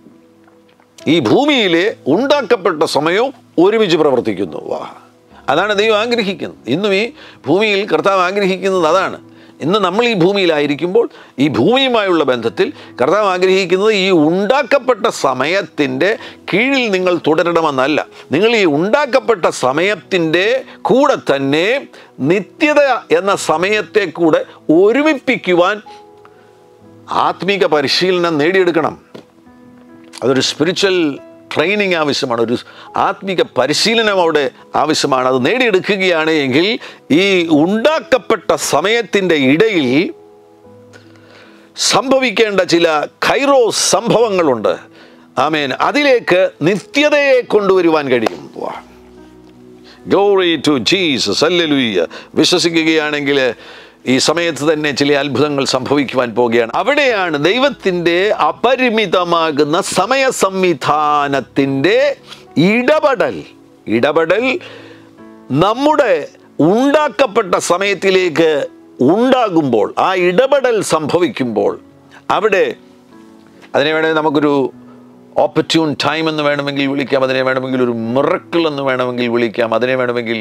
ഈ ഭൂമിയിലെ ഉണ്ടാക്കപ്പെട്ട സമയവും ഒരുമിച്ച് പ്രവർത്തിക്കുന്നു വാ അതാണ് ദൈവം ആഗ്രഹിക്കുന്നത് ഇന്നും ഈ ഭൂമിയിൽ കർത്താവ് ആഗ്രഹിക്കുന്നത് അതാണ് ഇന്ന് നമ്മൾ ഈ ഭൂമിയിലായിരിക്കുമ്പോൾ ഈ ഭൂമിയുമായുള്ള ബന്ധത്തിൽ കർത്താവ് ആഗ്രഹിക്കുന്നത് ഈ ഉണ്ടാക്കപ്പെട്ട സമയത്തിൻ്റെ കീഴിൽ നിങ്ങൾ തുടരണമെന്നല്ല നിങ്ങൾ ഈ ഉണ്ടാക്കപ്പെട്ട സമയത്തിൻ്റെ കൂടെ തന്നെ നിത്യത എന്ന സമയത്തെ കൂടെ ഒരുമിപ്പിക്കുവാൻ ആത്മീക പരിശീലനം നേടിയെടുക്കണം അതൊരു സ്പിരിച്വൽ ട്രെയിനിങ് ആവശ്യമാണ് ഒരു ആത്മിക പരിശീലനം അവിടെ ആവശ്യമാണ് അത് നേടിയെടുക്കുകയാണ് എങ്കിൽ ഈ ഉണ്ടാക്കപ്പെട്ട സമയത്തിൻ്റെ ഇടയിൽ സംഭവിക്കേണ്ട ചില കൈറോ സംഭവങ്ങളുണ്ട് ആമേൻ അതിലേക്ക് നിത്യതയെ കൊണ്ടുവരുവാൻ കഴിയും വാ ഗ്ലോറി ടു ജീസസ് അല്ലെലുയ്യ വിശ്വസിക്കുകയാണെങ്കിൽ ഈ സമയത്ത് തന്നെ ചില അത്ഭുതങ്ങൾ സംഭവിക്കുവാൻ പോവുകയാണ് അവിടെയാണ് ദൈവത്തിൻ്റെ അപരിമിതമാകുന്ന സമയ സംവിധാനത്തിൻ്റെ ഇടപെടൽ ഇടപെടൽ നമ്മുടെ ഉണ്ടാക്കപ്പെട്ട സമയത്തിലേക്ക് ഉണ്ടാകുമ്പോൾ ആ ഇടപെടൽ സംഭവിക്കുമ്പോൾ അവിടെ അതിനെ വേണമെങ്കിൽ നമുക്കൊരു ഓപ്പറ്റ്യൂൺ ടൈം എന്ന് വേണമെങ്കിൽ വിളിക്കാം അതിനെ വേണമെങ്കിൽ ഒരു മിറക്കിൾ എന്ന് വേണമെങ്കിൽ വിളിക്കാം അതിനെ വേണമെങ്കിൽ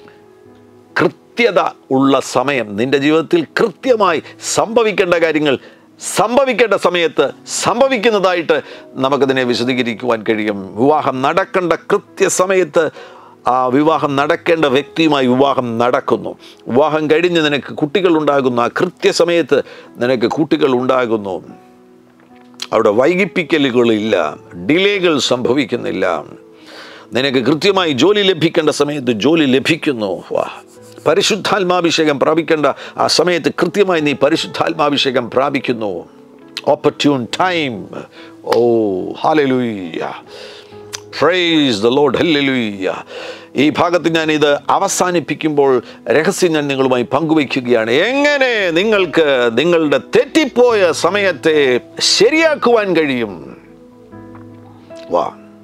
കൃത്യത ഉള്ള സമയം നിന്റെ ജീവിതത്തിൽ കൃത്യമായി സംഭവിക്കേണ്ട കാര്യങ്ങൾ സംഭവിക്കേണ്ട സമയത്ത് സംഭവിക്കുന്നതായിട്ട് നമുക്കതിനെ വിശദീകരിക്കുവാൻ കഴിയും വിവാഹം നടക്കേണ്ട കൃത്യസമയത്ത് ആ വിവാഹം നടക്കേണ്ട വ്യക്തിയുമായി വിവാഹം നടക്കുന്നു വിവാഹം കഴിഞ്ഞ് നിനക്ക് കുട്ടികൾ ഉണ്ടാകുന്നു ആ കൃത്യസമയത്ത് നിനക്ക് കുട്ടികൾ ഉണ്ടാകുന്നു അവിടെ വൈകിപ്പിക്കലുകളില്ല ഡിലേകൾ സംഭവിക്കുന്നില്ല നിനക്ക് കൃത്യമായി ജോലി ലഭിക്കേണ്ട സമയത്ത് ജോലി ലഭിക്കുന്നു വാ പരിശുദ്ധാത്മാഭിഷേകം പ്രാപിക്കേണ്ട ആ സമയത്ത് കൃത്യമായി നീ പരിശുദ്ധാത്മാഭിഷേകം പ്രാപിക്കുന്നു opportune time oh hallelujah praise the lord hallelujah ഈ ഭാഗത്ത് ഞാൻ ഇത് അവസാനിപ്പിക്കുമ്പോൾ രഹസ്യം ഞാൻ നിങ്ങളുമായി പങ്കുവയ്ക്കുകയാണ് എങ്ങനെ നിങ്ങൾക്ക് നിങ്ങളുടെ തെറ്റിപ്പോയ സമയത്തെ ശരിയാക്കുവാൻ കഴിയും വാ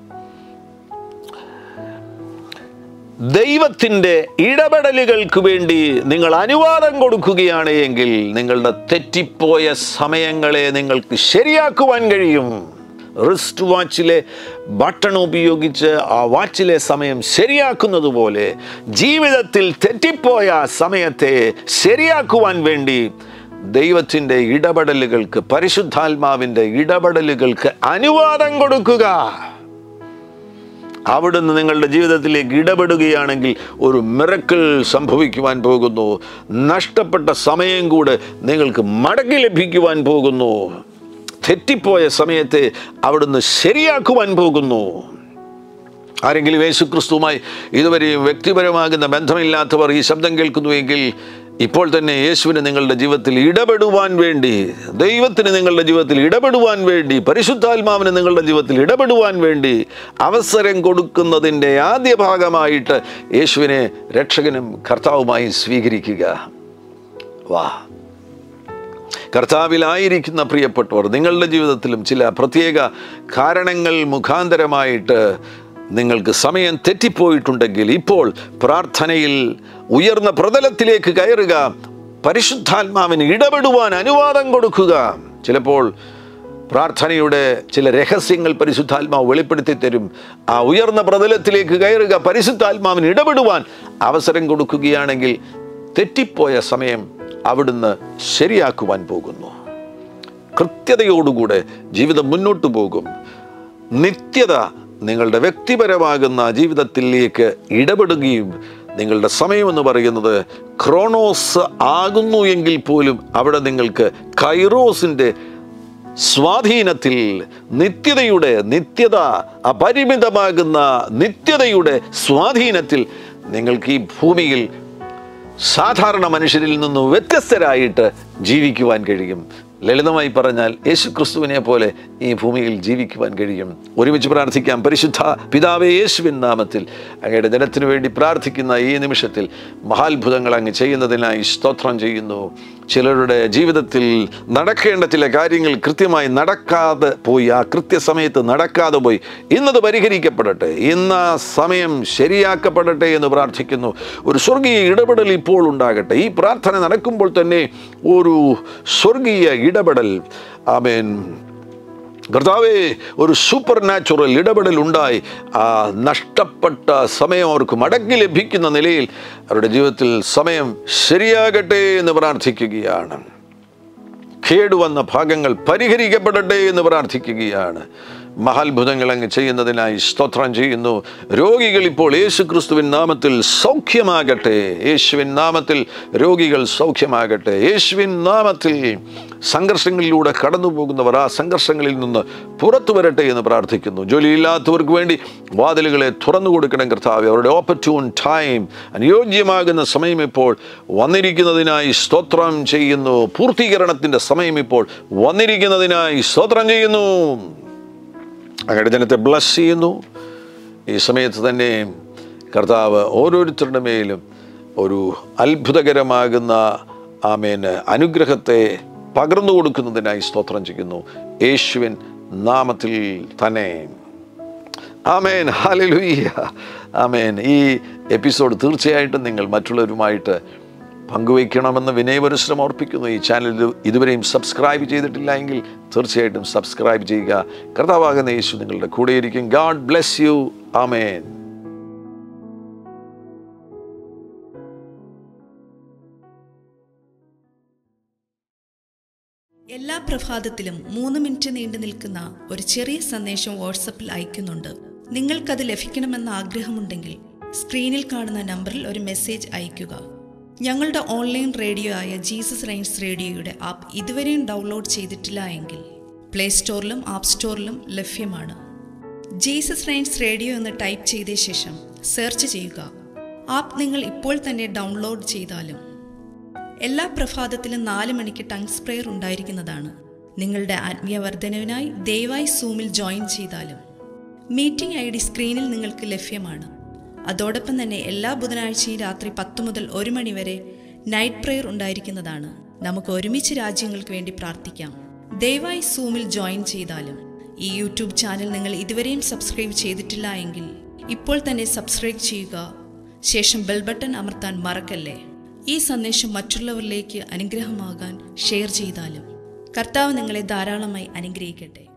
ദൈവത്തിൻ്റെ ഇടപെടലുകൾക്ക് വേണ്ടി നിങ്ങൾ അനുവാദം കൊടുക്കുകയാണ് എങ്കിൽ നിങ്ങളുടെ തെറ്റിപ്പോയ സമയങ്ങളെ നിങ്ങൾക്ക് ശരിയാക്കുവാൻ കഴിയും റിസ്റ്റ് വാച്ചിലെ ബട്ടൺ ഉപയോഗിച്ച് ആ വാച്ചിലെ സമയം ശരിയാക്കുന്നത് പോലെ ജീവിതത്തിൽ തെറ്റിപ്പോയ സമയത്തെ ശരിയാക്കുവാൻ വേണ്ടി ദൈവത്തിൻ്റെ ഇടപെടലുകൾക്ക് പരിശുദ്ധാത്മാവിൻ്റെ ഇടപെടലുകൾക്ക് അനുവാദം കൊടുക്കുക അവിടുന്ന് നിങ്ങളുടെ ജീവിതത്തിലേക്ക് ഇടപെടുകയാണെങ്കിൽ ഒരു മിറക്കിൾ സംഭവിക്കുവാൻ പോകുന്നു നഷ്ടപ്പെട്ട സമയം കൂടെ നിങ്ങൾക്ക് മടക്കി ലഭിക്കുവാൻ പോകുന്നു തെറ്റിപ്പോയ സമയത്തെ അവിടുന്ന് ശരിയാക്കുവാൻ പോകുന്നു ആരെങ്കിലും യേശുക്രിസ്തുവുമായി ഇതുവരെയും വ്യക്തിപരമാകുന്ന ബന്ധമില്ലാത്തവർ ഈ ശബ്ദം കേൾക്കുന്നുവെങ്കിൽ ഇപ്പോൾ തന്നെ യേശുവിന് നിങ്ങളുടെ ജീവിതത്തിൽ ഇടപെടുവാൻ വേണ്ടി ദൈവത്തിന് നിങ്ങളുടെ ജീവിതത്തിൽ ഇടപെടുവാൻ വേണ്ടി പരിശുദ്ധാത്മാവിന് നിങ്ങളുടെ ജീവിതത്തിൽ ഇടപെടുവാൻ വേണ്ടി അവസരം കൊടുക്കുന്നതിൻ്റെ ആദ്യ ഭാഗമായിട്ട് യേശുവിനെ രക്ഷകനും കർത്താവുമായി സ്വീകരിക്കുക വാ കർത്താവിലായിരിക്കുന്ന പ്രിയപ്പെട്ടവർ നിങ്ങളുടെ ജീവിതത്തിലും ചില പ്രത്യേക കാരണങ്ങൾ മുഖാന്തരമായിട്ട് നിങ്ങൾക്ക് സമയം തെറ്റിപ്പോയിട്ടുണ്ടെങ്കിൽ ഇപ്പോൾ പ്രാർത്ഥനയിൽ ഉയർന്ന പ്രതലത്തിലേക്ക് കയറുക പരിശുദ്ധാത്മാവിന് ഇടപെടുവാൻ അനുവാദം കൊടുക്കുക ചിലപ്പോൾ പ്രാർത്ഥനയുടെ ചില രഹസ്യങ്ങൾ പരിശുദ്ധാത്മാവ് വെളിപ്പെടുത്തി തരും ആ ഉയർന്ന പ്രതലത്തിലേക്ക് കയറുക പരിശുദ്ധാത്മാവിന് ഇടപെടുവാൻ അവസരം കൊടുക്കുകയാണെങ്കിൽ തെറ്റിപ്പോയ സമയം അവിടുന്ന് ശരിയാക്കുവാൻ പോകുന്നു കൃത്യതയോടുകൂടെ ജീവിതം മുന്നോട്ട് പോകും നിത്യത നിങ്ങളുടെ വ്യക്തിപരമാകുന്ന ജീവിതത്തിലേക്ക് ഇടപെടുകയും നിങ്ങളുടെ സമയമെന്ന് പറയുന്നത് ക്രോണോസ് ആകുന്നു എങ്കിൽ പോലും അവിടെ നിങ്ങൾക്ക് കൈറോസിൻ്റെ സ്വാധീനത്തിൽ നിത്യതയുടെ നിത്യത അപരിമിതമാകുന്ന നിത്യതയുടെ സ്വാധീനത്തിൽ നിങ്ങൾക്ക് ഈ ഭൂമിയിൽ സാധാരണ മനുഷ്യരിൽ നിന്ന് വ്യത്യസ്തരായിട്ട് ജീവിക്കുവാൻ കഴിയും ലളിതമായി പറഞ്ഞാൽ യേശു ക്രിസ്തുവിനെ പോലെ ഈ ഭൂമിയിൽ ജീവിക്കുവാൻ കഴിയും ഒരുമിച്ച് പ്രാർത്ഥിക്കാം പരിശുദ്ധ പിതാവേ യേശുവിൻ നാമത്തിൽ അങ്ങയുടെ ജനത്തിനു വേണ്ടി പ്രാർത്ഥിക്കുന്ന ഈ നിമിഷത്തിൽ മഹാത്ഭുതങ്ങൾ അങ്ങ് ചെയ്യുന്നതിനായി സ്തോത്രം ചെയ്യുന്നു ചിലരുടെ ജീവിതത്തിൽ നടക്കേണ്ട ചില കാര്യങ്ങൾ കൃത്യമായി നടക്കാതെ പോയി ആ കൃത്യസമയത്ത് നടക്കാതെ പോയി ഇന്നത് പരിഹരിക്കപ്പെടട്ടെ ഇന്ന് ആ സമയം ശരിയാക്കപ്പെടട്ടെ എന്ന് പ്രാർത്ഥിക്കുന്നു ഒരു സ്വർഗീയ ഇടപെടൽ ഇപ്പോൾ ഉണ്ടാകട്ടെ ഈ പ്രാർത്ഥന നടക്കുമ്പോൾ തന്നെ ഒരു സ്വർഗീയ ഇടപെടൽ ആമേൻ കർത്താവേ ഒരു സൂപ്പർ നാച്ചുറൽ ഇടപെടൽ ഉണ്ടായി ആ നഷ്ടപ്പെട്ട സമയം അവർക്ക് മടക്കി ലഭിക്കുന്ന നിലയിൽ അവരുടെ ജീവിതത്തിൽ സമയം ശരിയാകട്ടെ എന്ന് പ്രാർത്ഥിക്കുകയാണ് കേടുവന്ന ഭാഗങ്ങൾ പരിഹരിക്കപ്പെടട്ടെ എന്ന് പ്രാർത്ഥിക്കുകയാണ് മഹാത്ഭുതങ്ങൾ അങ്ങ് ചെയ്യുന്നതിനായി സ്തോത്രം ചെയ്യുന്നു രോഗികൾ ഇപ്പോൾ യേശു ക്രിസ്തുവിൻ നാമത്തിൽ സൗഖ്യമാകട്ടെ യേശുവിൻ നാമത്തിൽ രോഗികൾ സൗഖ്യമാകട്ടെ യേശുവിൻ നാമത്തിൽ സംഘർഷങ്ങളിലൂടെ കടന്നു പോകുന്നവർ ആ സംഘർഷങ്ങളിൽ നിന്ന് പുറത്തു വരട്ടെ എന്ന് പ്രാർത്ഥിക്കുന്നു ജോലിയില്ലാത്തവർക്ക് വേണ്ടി വാതിലുകളെ തുറന്നു കൊടുക്കണം കർത്താവ് അവരുടെ ഓപ്പർച്യൂൺ ടൈം അനുയോജ്യമാകുന്ന സമയം ഇപ്പോൾ വന്നിരിക്കുന്നതിനായി സ്തോത്രം ചെയ്യുന്നു പൂർത്തീകരണത്തിൻ്റെ സമയം ഇപ്പോൾ വന്നിരിക്കുന്നതിനായി സ്തോത്രം ചെയ്യുന്നു അങ്ങയുടെ ജനത്തെ ബ്ലസ് ചെയ്യുന്നു ഈ സമയത്ത് തന്നെ കർത്താവ് ഓരോരുത്തരുടെ മേലും ഒരു അത്ഭുതകരമാകുന്ന ആമേന് അനുഗ്രഹത്തെ പകർന്നു കൊടുക്കുന്നതിനായി സ്തോത്രം ചെയ്യുന്നു യേശുവിൻ നാമത്തിൽ തന്നെ ആമേൻ ഹാലലുയ്യ ആമേൻ ഈ എപ്പിസോഡ് തീർച്ചയായിട്ടും നിങ്ങൾ മറ്റുള്ളവരുമായിട്ട് പങ്കുവയ്ക്കണമെന്ന് വിനയപരിശ്രമം ഓർപ്പിക്കുന്നു ഈ ചാനൽ ഇതുവരെയും സബ്സ്ക്രൈബ് ചെയ്തിട്ടില്ല എങ്കിൽ തീർച്ചയായിട്ടും സബ്സ്ക്രൈബ് ചെയ്യുക കർത്താവാകുന്ന യേശു നിങ്ങളുടെ കൂടെയിരിക്കും ഗാഡ് ബ്ലെസ് യു ആമേൻ എല്ലാ പ്രഭാതത്തിലും മൂന്ന് മിനിറ്റ് നീണ്ടു നിൽക്കുന്ന ഒരു ചെറിയ സന്ദേശം വാട്സപ്പിൽ അയക്കുന്നുണ്ട് നിങ്ങൾക്കത് ലഭിക്കണമെന്ന ആഗ്രഹമുണ്ടെങ്കിൽ സ്ക്രീനിൽ കാണുന്ന നമ്പറിൽ ഒരു മെസ്സേജ് അയയ്ക്കുക ഞങ്ങളുടെ ഓൺലൈൻ റേഡിയോ ആയ ജീസസ് റൈൻസ് റേഡിയോയുടെ ആപ്പ് ഇതുവരെയും ഡൗൺലോഡ് ചെയ്തിട്ടില്ല എങ്കിൽ പ്ലേ സ്റ്റോറിലും ആപ്പ് സ്റ്റോറിലും ലഭ്യമാണ് ജീസസ് റൈൻസ് റേഡിയോ എന്ന് ടൈപ്പ് ചെയ്ത ശേഷം സെർച്ച് ചെയ്യുക ആപ്പ് നിങ്ങൾ ഇപ്പോൾ തന്നെ ഡൗൺലോഡ് ചെയ്താലും എല്ലാ പ്രഭാതത്തിലും നാല് മണിക്ക് ടങ്സ് പ്രെയർ ഉണ്ടായിരിക്കുന്നതാണ് നിങ്ങളുടെ ആത്മീയ വർധനവിനായി ദയവായി സൂമിൽ ജോയിൻ ചെയ്താലും മീറ്റിംഗ് ഐ ഡി സ്ക്രീനിൽ നിങ്ങൾക്ക് ലഭ്യമാണ് അതോടൊപ്പം തന്നെ എല്ലാ ബുധനാഴ്ചയും രാത്രി പത്ത് മുതൽ ഒരു മണി വരെ നൈറ്റ് പ്രെയർ ഉണ്ടായിരിക്കുന്നതാണ് നമുക്ക് ഒരുമിച്ച് രാജ്യങ്ങൾക്ക് വേണ്ടി പ്രാർത്ഥിക്കാം ദയവായി സൂമിൽ ജോയിൻ ചെയ്താലും ഈ യൂട്യൂബ് ചാനൽ നിങ്ങൾ ഇതുവരെയും സബ്സ്ക്രൈബ് ചെയ്തിട്ടില്ല എങ്കിൽ ഇപ്പോൾ തന്നെ സബ്സ്ക്രൈബ് ചെയ്യുക ശേഷം ബെൽ ബട്ടൺ അമർത്താൻ മറക്കല്ലേ ഈ സന്ദേശം മറ്റുള്ളവരിലേക്ക് അനുഗ്രഹമാകാൻ ഷെയർ ചെയ്താലും കർത്താവ് നിങ്ങളെ ധാരാളമായി അനുഗ്രഹിക്കട്ടെ